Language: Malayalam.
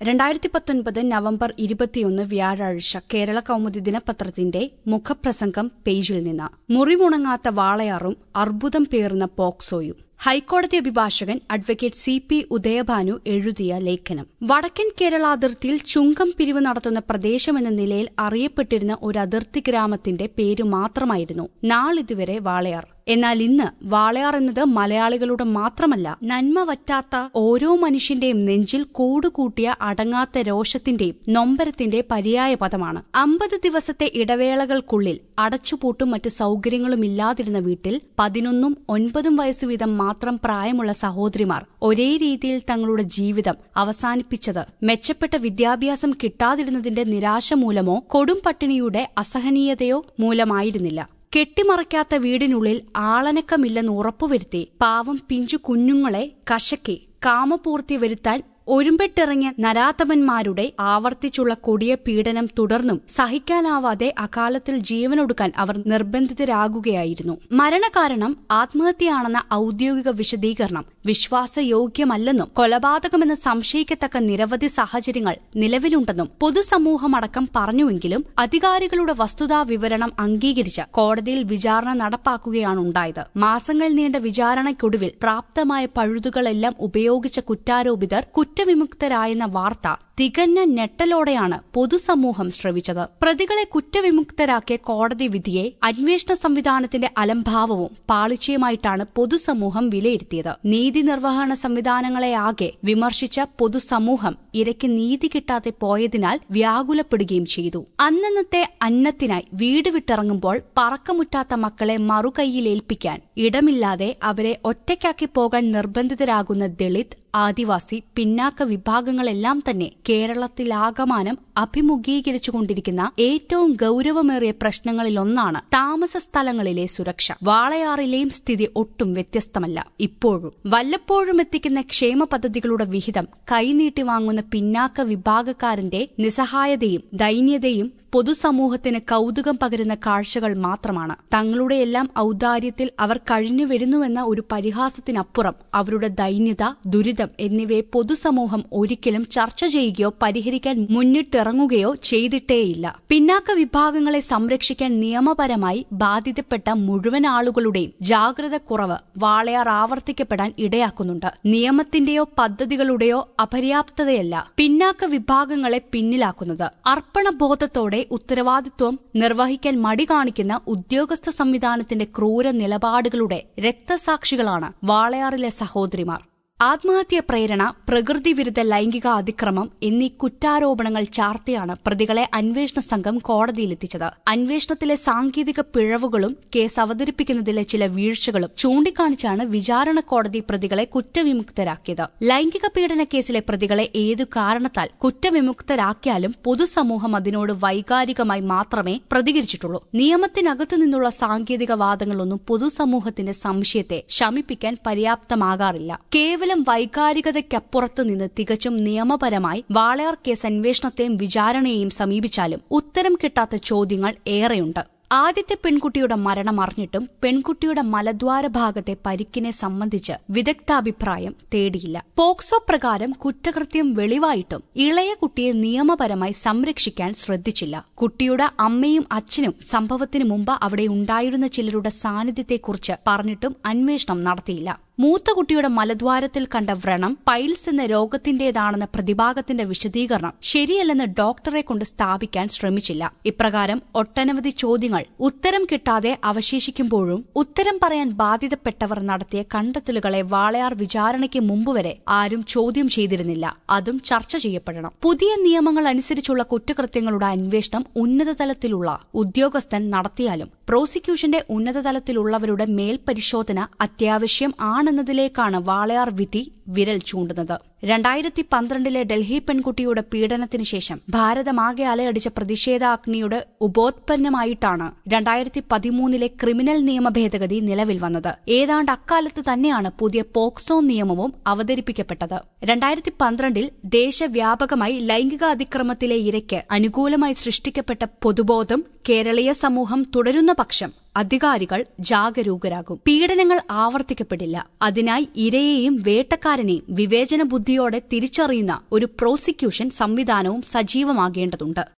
രണ്ടായിരത്തി പത്തൊൻപത് നവംബർ ഇരുപത്തിയൊന്ന് വ്യാഴാഴ്ച കേരള കൗമുദി ദിനപത്രത്തിന്റെ മുഖപ്രസംഗം പേജിൽ നിന്ന് മുറിവുണങ്ങാത്ത വാളയാറും അർബുദം പേറുന്ന പോക്സോയും ഹൈക്കോടതി അഭിഭാഷകൻ അഡ്വക്കേറ്റ് സി പി ഉദയഭാനു എഴുതിയ ലേഖനം വടക്കൻ കേരള അതിർത്തിയിൽ ചുങ്കം പിരിവ് നടത്തുന്ന പ്രദേശമെന്ന നിലയിൽ അറിയപ്പെട്ടിരുന്ന ഒരു അതിർത്തി ഗ്രാമത്തിന്റെ പേര് മാത്രമായിരുന്നു നാളിതുവരെ വാളയാർ എന്നാൽ ഇന്ന് വാളയാർ എന്നത് മലയാളികളുടെ മാത്രമല്ല നന്മ വറ്റാത്ത ഓരോ മനുഷ്യന്റെയും നെഞ്ചിൽ കൂടുകൂട്ടിയ അടങ്ങാത്ത രോഷത്തിന്റെയും നൊമ്പരത്തിന്റെ പര്യായ പദമാണ് അമ്പത് ദിവസത്തെ ഇടവേളകൾക്കുള്ളിൽ അടച്ചുപൂട്ടും മറ്റ് സൌകര്യങ്ങളും ഇല്ലാതിരുന്ന വീട്ടിൽ പതിനൊന്നും ഒൻപതും വയസ്സ് വീതം മാത്രം പ്രായമുള്ള സഹോദരിമാർ ഒരേ രീതിയിൽ തങ്ങളുടെ ജീവിതം അവസാനിപ്പിച്ചത് മെച്ചപ്പെട്ട വിദ്യാഭ്യാസം കിട്ടാതിരുന്നതിന്റെ നിരാശ മൂലമോ കൊടും പട്ടിണിയുടെ അസഹനീയതയോ മൂലമായിരുന്നില്ല കെട്ടിമറയ്ക്കാത്ത വീടിനുള്ളിൽ ആളനക്കമില്ലെന്ന് ഉറപ്പുവരുത്തി പാവം പിഞ്ചു കുഞ്ഞുങ്ങളെ കശക്കി കാമപൂർത്തി വരുത്താൻ ഒരുമ്പെട്ടിറങ്ങിയ നരാതപന്മാരുടെ ആവർത്തിച്ചുള്ള കൊടിയ പീഡനം തുടർന്നും സഹിക്കാനാവാതെ അകാലത്തിൽ ജീവനൊടുക്കാൻ അവർ നിർബന്ധിതരാകുകയായിരുന്നു മരണകാരണം ആത്മഹത്യയാണെന്ന ഔദ്യോഗിക വിശദീകരണം വിശ്വാസയോഗ്യമല്ലെന്നും കൊലപാതകമെന്ന് സംശയിക്കത്തക്ക നിരവധി സാഹചര്യങ്ങൾ നിലവിലുണ്ടെന്നും പൊതുസമൂഹമടക്കം പറഞ്ഞുവെങ്കിലും അധികാരികളുടെ വസ്തുതാ വിവരണം അംഗീകരിച്ച് കോടതിയിൽ വിചാരണ നടപ്പാക്കുകയാണുണ്ടായത് മാസങ്ങൾ നീണ്ട വിചാരണയ്ക്കൊടുവിൽ പ്രാപ്തമായ പഴുതുകളെല്ലാം ഉപയോഗിച്ച കുറ്റാരോപിതർ കുറ്റവിമുക്തരായെന്ന വാർത്ത തികഞ്ഞ ഞെട്ടലോടെയാണ് പൊതുസമൂഹം ശ്രവിച്ചത് പ്രതികളെ കുറ്റവിമുക്തരാക്കിയ കോടതി വിധിയെ അന്വേഷണ സംവിധാനത്തിന്റെ അലംഭാവവും പാളിച്ചയുമായിട്ടാണ് പൊതുസമൂഹം വിലയിരുത്തിയത് നീതി നിർവഹണ സംവിധാനങ്ങളെ ആകെ വിമർശിച്ച പൊതുസമൂഹം ഇരയ്ക്ക് നീതി കിട്ടാതെ പോയതിനാൽ വ്യാകുലപ്പെടുകയും ചെയ്തു അന്നന്നത്തെ അന്നത്തിനായി വീട് വിട്ടിറങ്ങുമ്പോൾ പറക്കമുറ്റാത്ത മക്കളെ മറുകൈയിലേൽപ്പിക്കാൻ ഇടമില്ലാതെ അവരെ ഒറ്റയ്ക്കാക്കി പോകാൻ നിർബന്ധിതരാകുന്ന ദളിത് ആദിവാസി പിന്നാക്ക വിഭാഗങ്ങളെല്ലാം തന്നെ കേരളത്തിലാകമാനം അഭിമുഖീകരിച്ചുകൊണ്ടിരിക്കുന്ന ഏറ്റവും ഗൌരവമേറിയ പ്രശ്നങ്ങളിലൊന്നാണ് താമസ സ്ഥലങ്ങളിലെ സുരക്ഷ വാളയാറിലെയും സ്ഥിതി ഒട്ടും വ്യത്യസ്തമല്ല ഇപ്പോഴും വല്ലപ്പോഴും എത്തിക്കുന്ന ക്ഷേമ പദ്ധതികളുടെ വിഹിതം കൈനീട്ടി വാങ്ങുന്ന പിന്നാക്ക വിഭാഗക്കാരന്റെ നിസ്സഹായതയും ദൈന്യതയും പൊതുസമൂഹത്തിന് കൌതുകം പകരുന്ന കാഴ്ചകൾ മാത്രമാണ് തങ്ങളുടെ എല്ലാം ഔദാര്യത്തിൽ അവർ കഴിഞ്ഞു വരുന്നുവെന്ന ഒരു പരിഹാസത്തിനപ്പുറം അവരുടെ ദൈന്യത ദുരിതം എന്നിവയെ പൊതുസമൂഹം ഒരിക്കലും ചർച്ച ചെയ്യുകയോ പരിഹരിക്കാൻ മുന്നിട്ടിറങ്ങുകയോ ചെയ്തിട്ടേയില്ല പിന്നാക്ക വിഭാഗങ്ങളെ സംരക്ഷിക്കാൻ നിയമപരമായി ബാധിതപ്പെട്ട മുഴുവൻ ആളുകളുടെയും ജാഗ്രത കുറവ് വാളയാർ ആവർത്തിക്കപ്പെടാൻ ഇടയാക്കുന്നുണ്ട് നിയമത്തിന്റെയോ പദ്ധതികളുടെയോ അപര്യാപ്തതയല്ല പിന്നാക്ക വിഭാഗങ്ങളെ പിന്നിലാക്കുന്നത് അർപ്പണബോധത്തോടെ ഉത്തരവാദിത്വം നിർവഹിക്കാൻ മടി കാണിക്കുന്ന ഉദ്യോഗസ്ഥ സംവിധാനത്തിന്റെ ക്രൂര നിലപാടുകളുടെ രക്തസാക്ഷികളാണ് വാളയാറിലെ സഹോദരിമാർ ആത്മഹത്യ പ്രേരണ പ്രകൃതി വിരുദ്ധ ലൈംഗിക അതിക്രമം എന്നീ കുറ്റാരോപണങ്ങൾ ചാർത്തിയാണ് പ്രതികളെ അന്വേഷണ സംഘം കോടതിയിലെത്തിച്ചത് അന്വേഷണത്തിലെ സാങ്കേതിക പിഴവുകളും കേസ് അവതരിപ്പിക്കുന്നതിലെ ചില വീഴ്ചകളും ചൂണ്ടിക്കാണിച്ചാണ് വിചാരണ കോടതി പ്രതികളെ കുറ്റവിമുക്തരാക്കിയത് ലൈംഗിക പീഡന കേസിലെ പ്രതികളെ ഏതു കാരണത്താൽ കുറ്റവിമുക്തരാക്കിയാലും പൊതുസമൂഹം അതിനോട് വൈകാരികമായി മാത്രമേ പ്രതികരിച്ചിട്ടുള്ളൂ നിയമത്തിനകത്തു നിന്നുള്ള സാങ്കേതിക വാദങ്ങളൊന്നും പൊതുസമൂഹത്തിന്റെ സംശയത്തെ ശമിപ്പിക്കാൻ പര്യാപ്തമാകാറില്ല കേവലം വൈകാരികതയ്ക്കപ്പുറത്തു നിന്ന് തികച്ചും നിയമപരമായി വാളയാർ കേസ് അന്വേഷണത്തെയും വിചാരണയെയും സമീപിച്ചാലും ഉത്തരം കിട്ടാത്ത ചോദ്യങ്ങൾ ഏറെയുണ്ട് ആദ്യത്തെ പെൺകുട്ടിയുടെ മരണം അറിഞ്ഞിട്ടും പെൺകുട്ടിയുടെ മലദ്വാര ഭാഗത്തെ പരിക്കിനെ സംബന്ധിച്ച് വിദഗ്ധാഭിപ്രായം തേടിയില്ല പോക്സോ പ്രകാരം കുറ്റകൃത്യം വെളിവായിട്ടും ഇളയ കുട്ടിയെ നിയമപരമായി സംരക്ഷിക്കാൻ ശ്രദ്ധിച്ചില്ല കുട്ടിയുടെ അമ്മയും അച്ഛനും സംഭവത്തിനു മുമ്പ് അവിടെ ഉണ്ടായിരുന്ന ചിലരുടെ സാന്നിധ്യത്തെക്കുറിച്ച് പറഞ്ഞിട്ടും അന്വേഷണം നടത്തിയില്ല മൂത്ത കുട്ടിയുടെ മലദ്വാരത്തിൽ കണ്ട വ്രണം പൈൽസ് എന്ന രോഗത്തിന്റേതാണെന്ന പ്രതിഭാഗത്തിന്റെ വിശദീകരണം ശരിയല്ലെന്ന് ഡോക്ടറെ കൊണ്ട് സ്ഥാപിക്കാൻ ശ്രമിച്ചില്ല ഇപ്രകാരം ഒട്ടനവധി ചോദ്യങ്ങൾ ഉത്തരം കിട്ടാതെ അവശേഷിക്കുമ്പോഴും ഉത്തരം പറയാൻ ബാധിതപ്പെട്ടവർ നടത്തിയ കണ്ടെത്തലുകളെ വാളയാർ വിചാരണയ്ക്ക് മുമ്പുവരെ ആരും ചോദ്യം ചെയ്തിരുന്നില്ല അതും ചർച്ച ചെയ്യപ്പെടണം പുതിയ നിയമങ്ങൾ അനുസരിച്ചുള്ള കുറ്റകൃത്യങ്ങളുടെ അന്വേഷണം ഉന്നതതലത്തിലുള്ള ഉദ്യോഗസ്ഥൻ നടത്തിയാലും പ്രോസിക്യൂഷന്റെ ഉന്നതതലത്തിലുള്ളവരുടെ മേൽപരിശോധന അത്യാവശ്യം ആണെന്നതിലേക്കാണ് വാളയാർ വിധി വിരൽ ചൂണ്ടുന്നത് രണ്ടായിരത്തി പന്ത്രണ്ടിലെ ഡൽഹി പെൺകുട്ടിയുടെ പീഡനത്തിന് ശേഷം ഭാരതമാകെ അലയടിച്ച പ്രതിഷേധാഗ്നിയുടെ ഉപോത്പന്നമായിട്ടാണ് രണ്ടായിരത്തി പതിമൂന്നിലെ ക്രിമിനൽ നിയമ ഭേദഗതി നിലവിൽ വന്നത് ഏതാണ്ട് അക്കാലത്ത് തന്നെയാണ് പുതിയ പോക്സോ നിയമവും അവതരിപ്പിക്കപ്പെട്ടത് രണ്ടായിരത്തി പന്ത്രണ്ടിൽ ദേശവ്യാപകമായി ലൈംഗിക അതിക്രമത്തിലെ ഇരയ്ക്ക് അനുകൂലമായി സൃഷ്ടിക്കപ്പെട്ട പൊതുബോധം കേരളീയ സമൂഹം തുടരുന്ന പക്ഷം അധികാരികൾ ജാഗരൂകരാകും പീഡനങ്ങൾ ആവർത്തിക്കപ്പെടില്ല അതിനായി ഇരയെയും വേട്ടക്കാരനെയും വിവേചന ബുദ്ധിയോടെ തിരിച്ചറിയുന്ന ഒരു പ്രോസിക്യൂഷൻ സംവിധാനവും സജീവമാകേണ്ടതുണ്ട്